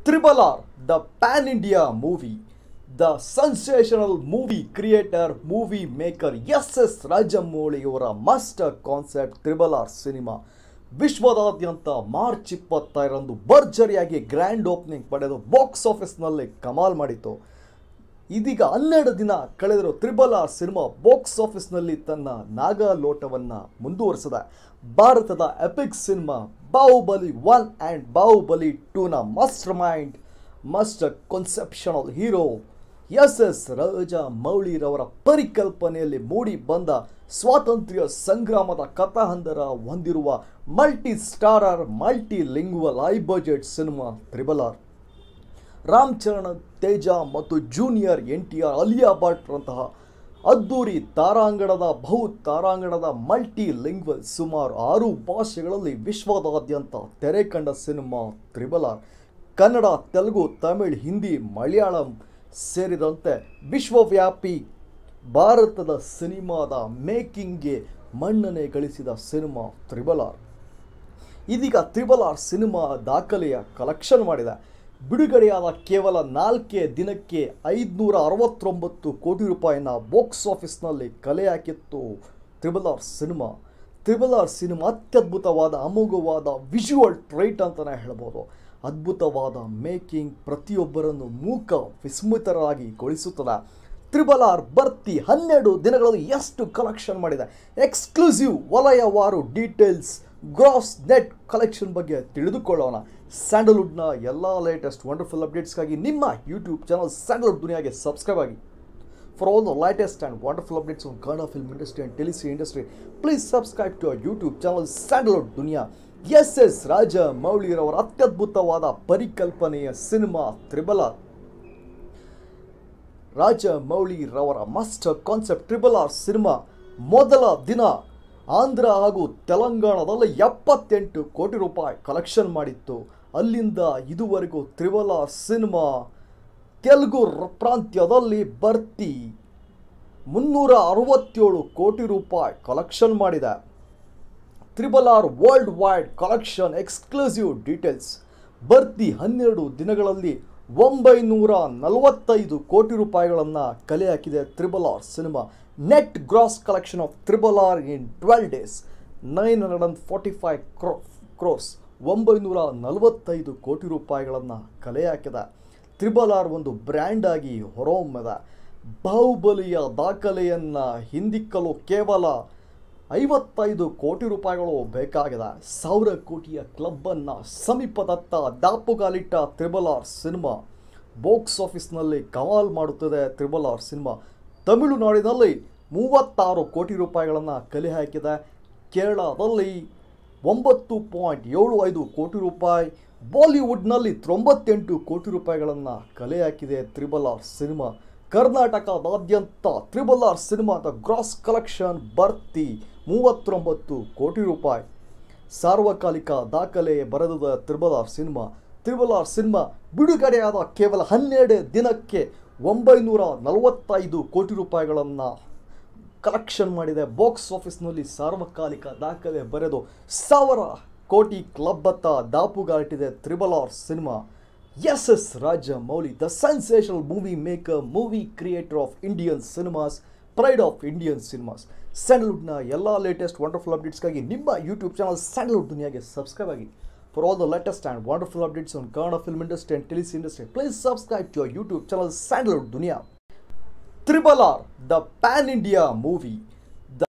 Tribal R, the pan India movie, the sensational movie creator, movie maker S S Rajamouli ಅವರ master concept triple R cinema ವಿಶ್ವದಾದ್ಯಂತ March ಇಪ್ಪತ್ತೈದರಂದು ಭರ್ಜರಿಯಾಗಿ grand opening ಪಡೆದು box ಆಫೀಸ್ನಲ್ಲಿ ಕಮಾಲ್ ಮಾಡಿತು ಇದೀಗ ಹನ್ನೆರಡು ದಿನ ಕಳೆದಿರೋ ತ್ರಿಬಲ್ ಆರ್ ಸಿನಿಮಾ ಬಾಕ್ಸ್ ಆಫೀಸ್ನಲ್ಲಿ ತನ್ನ ನಾಗಾಲೋಟವನ್ನ ಮುಂದುವರಿಸಿದೆ ಭಾರತದ epic cinema Baahubali one and Baahubali ಟೂನ master mind master conceptual hero S S ರಾಜ ಮೌಳಿರವರ ಪರಿಕಲ್ಪನೆಯಲ್ಲಿ ಮೂಡಿ ಬಂದ ಸ್ವಾತಂತ್ರ್ಯ ಸಂಗ್ರಾಮದ ಕಥಾಹಂದರ ಹೊಂದಿರುವ multi starrer multilingual high budget cinema triple R Ram Charan Teja ಮತ್ತು junior N T R Alia ಭಟ್ರಂತಹ ಅದ್ದೂರಿ ತಾರಾಂಗಣದ ಬಹು ತಾರಾಂಗಣದ ಮಲ್ಟಿ ಲಿಂಗ್ವಲ್ ಸುಮಾರು ಆರು ಭಾಷೆಗಳಲ್ಲಿ ವಿಶ್ವದಾದ್ಯಂತ ತೆರೆ ಕಂಡ cinema triple R Kannada Telugu Tamil Hindi Malayalam ಸೇರಿದಂತೆ ವಿಶ್ವವ್ಯಾಪಿ ಭಾರತದ ಸಿನಿಮಾದ ಮೇಕಿಂಗ್ಗೆ ಮನ್ನಣೆ ಗಳಿಸಿದ ಸಿನಿಮಾ ತ್ರಿಬಲ್ ಆರ್ ಇದೀಗ ತ್ರಿಬಲ್ ಆರ್ ಸಿನಿಮಾ ದಾಖಲೆಯ ಕಲೆಕ್ಷನ್ ಮಾಡಿದೆ ಬಿಡುಗಡೆಯಾದ ಕೇವಲ ನಾಲ್ಕೇ ದಿನಕ್ಕೆ ಐದುನೂರ ಅರವತ್ತೊಂಬತ್ತು ಕೋಟಿ ರೂಪಾಯಿನ ಬಾಕ್ಸ್ ಆಫೀಸ್ನಲ್ಲಿ ಕಲೆ ಹಾಕಿತ್ತು triple R cinema triple R cinema ಅತ್ಯದ್ಭುತವಾದ ಅಮೋಘವಾದ ವಿಜುವಲ್ ಟ್ರೈಟ್ ಅಂತಲೇ ಹೇಳ್ಬೋದು ಅದ್ಭುತವಾದ ಮೇಕಿಂಗ್ ಪ್ರತಿಯೊಬ್ಬರನ್ನು ಮೂಕ ವಿಸ್ಮಿತರಾಗಿ ಗೊಳಿಸುತ್ತದೆ ತ್ರಿಬಲ್ ಆರ್ ಬರ್ತಿ ಹನ್ನೆರಡು ದಿನಗಳಲ್ಲಿ ಎಷ್ಟು ಕಲೆಕ್ಷನ್ ಮಾಡಿದೆ ಎಕ್ಸ್ಕ್ಲೂಸಿವ್ ವಲಯವಾರು ಡೀಟೇಲ್ಸ್ ಗ್ರಾಸ್ ನೆಟ್ ಕಲೆಕ್ಷನ್ ಬಗ್ಗೆ ತಿಳಿದುಕೊಳ್ಳೋಣ ಸ್ಯಾಂಡಲ್ವುಡ್ನ ಎಲ್ಲ ಲೇಟೆಸ್ಟ್ ವಂಡರ್ಫುಲ್ ಅಪ್ಡೇಟ್ಸ್ಗಾಗಿ ನಿಮ್ಮ ಯೂಟ್ಯೂಬ್ ಚಾನಲ್ ಸ್ಯಾಂಡಲ್ವುಡ್ ದುನಿಯಾಗೆ ಸಬ್ಸ್ಕ್ರೈಬ್ ಆಗಿ for all the latest and wonderful updates on Kannada film industry and television industry, please subscribe to our YouTube channel Sandalwood Dunia. S S ರಾಜ ಮೌಳಿರವರ ಅತ್ಯದ್ಭುತವಾದ ಪರಿಕಲ್ಪನೆಯ ಸಿನಿಮಾ ತ್ರಿಬಲ್ ಆರ್ ರಾಜ ಮೌಳಿರವರ master concept triple R cinema ಮೊದಲ ದಿನ ಆಂಧ್ರ ಹಾಗೂ ತೆಲಂಗಾಣದಲ್ಲಿ ಎಪ್ಪತ್ತೆಂಟು ಕೋಟಿ ರೂಪಾಯಿ ಕಲೆಕ್ಷನ್ ಮಾಡಿತ್ತು ಅಲ್ಲಿಂದ ಇದುವರೆಗೂ ತ್ರಿಬಲ್ ಆರ್ ಸಿನಿಮಾ ತೆಲುಗು ರ- ಪ್ರಾಂತ್ಯದಲ್ಲಿ ಬರ್ತಿ ಮುನ್ನೂರ ಅರವತ್ತೇಳು ಕೋಟಿ ರೂಪಾಯಿ ಕಲೆಕ್ಷನ್ ಮಾಡಿದೆ triple R world wide collection exclusive details ಬರ್ತಿ ಹನ್ನೆರಡು ದಿನಗಳಲ್ಲಿ ಒಂಬೈನೂರ ನಲವತ್ತೈದು ಕೋಟಿ ರೂಪಾಯಿಗಳನ್ನು ಕಲೆ ಹಾಕಿದೆ triple R cinema net gross collection of triple R in twelve days nine hundred and forty five crore crores ಒಂಬೈನೂರ ನಲವತ್ತೈದು ಕೋಟಿ ರೂಪಾಯಿಗಳನ್ನು ಕಲೆ ಹಾಕಿದೆ ತ್ರಿಬಲ್ ಆರ್ ಒಂದು ಬ್ರ್ಯಾಂಡ್ ಆಗಿ ಹೊರಹೊಮ್ಮಿದೆ ಬಾಹುಬಲಿಯ ದಾಖಲೆಯನ್ನು ಹಿಂದಿಕ್ಕಲು ಕೇವಲ ಐವತ್ತೈದು ಕೋಟಿ ರೂಪಾಯಿಗಳು ಬೇಕಾಗಿದೆ ಸಾವಿರ ಕೋಟಿಯ ಕ್ಲಬ್ಬನ್ನು ಸಮೀಪದತ್ತ ದಾಪುಗಾಲಿಟ್ಟ ತ್ರಿಬಲ್ ಆರ್ ಸಿನಿಮಾ ಬಾಕ್ಸ್ ಆಫೀಸ್ನಲ್ಲಿ ಕಮಾಲ್ ಮಾಡುತ್ತದೆ ತ್ರಿಬಲ್ ಆರ್ ಸಿನಿಮಾ ತಮಿಳುನಾಡಿನಲ್ಲಿ ಮೂವತ್ತಾರು ಕೋಟಿ ರೂಪಾಯಿಗಳನ್ನು ಕಲೆ ಹಾಕಿದೆ ಕೇರಳದಲ್ಲಿ ಒಂಬತ್ತು ಪಾಯಿಂಟ್ ಏಳು ಐದು ಕೋಟಿ ರೂಪಾಯಿ ಬಾಲಿವುಡ್ನಲ್ಲಿ ತೊಂಬತ್ತೆಂಟು ಕೋಟಿ ರೂಪಾಯಿಗಳನ್ನು ಕಲೆ ಹಾಕಿದೆ ತ್ರಿಬಲ್ ಆರ್ ಸಿನಿಮಾ ಕರ್ನಾಟಕದಾದ್ಯಂತ ತ್ರಿಬಲ್ ಆರ್ ಸಿನಿಮಾದ ಗ್ರಾಸ್ ಕಲೆಕ್ಷನ್ ಬರ್ತಿ ಮೂವತ್ತೊಂಬತ್ತು ಕೋಟಿ ರೂಪಾಯಿ ಸಾರ್ವಕಾಲಿಕ ದಾಖಲೆ ಬರೆದ triple R cinema triple R cinema ಬಿಡುಗಡೆಯಾದ ಕೇವಲ ಹನ್ನೆರಡು ದಿನಕ್ಕೆ ಒಂಬೈನೂರ ನಲವತ್ತೈದು ಕೋಟಿ ರೂಪಾಯಿಗಳನ್ನು ಕಲೆಕ್ಷನ್ ಮಾಡಿದೆ ಬಾಕ್ಸ್ ಆಫೀಸ್ನಲ್ಲಿ ಸಾರ್ವಕಾಲಿಕ ದಾಖಲೆ ಬರೆದು ಸಾವಿರ ಕೋಟಿ ಕ್ಲಬ್ಬತ್ತ ದಾಪುಗಾಟಿದೆ triple R cinema S S Rajamouli the sensational movie maker movie creator of Indian cinemas pride of Indian cinemas ಸ್ಯಾಂಡಲ್ವುಡ್ನ ಎಲ್ಲ ಲೇಟೆಸ್ಟ್ ವಂಡರ್ಫುಲ್ ಅಪ್ಡೇಟ್ಸ್ಗಾಗಿ ನಿಮ್ಮ ಯೂಟ್ಯೂಬ್ ಚಾನಲ್ ಸ್ಯಾಂಡಲ್ವುಡ್ ದುನಿಯಾಗೆ ಸಬ್ಸ್ಕ್ರೈಬ್ ಆಗಿ for all the latest and wonderful updates on Kannada film industry and ಟೆಲಿಸ್ industry please subscribe to YouTube channel Sandalwood Dunia triple R the pan India movie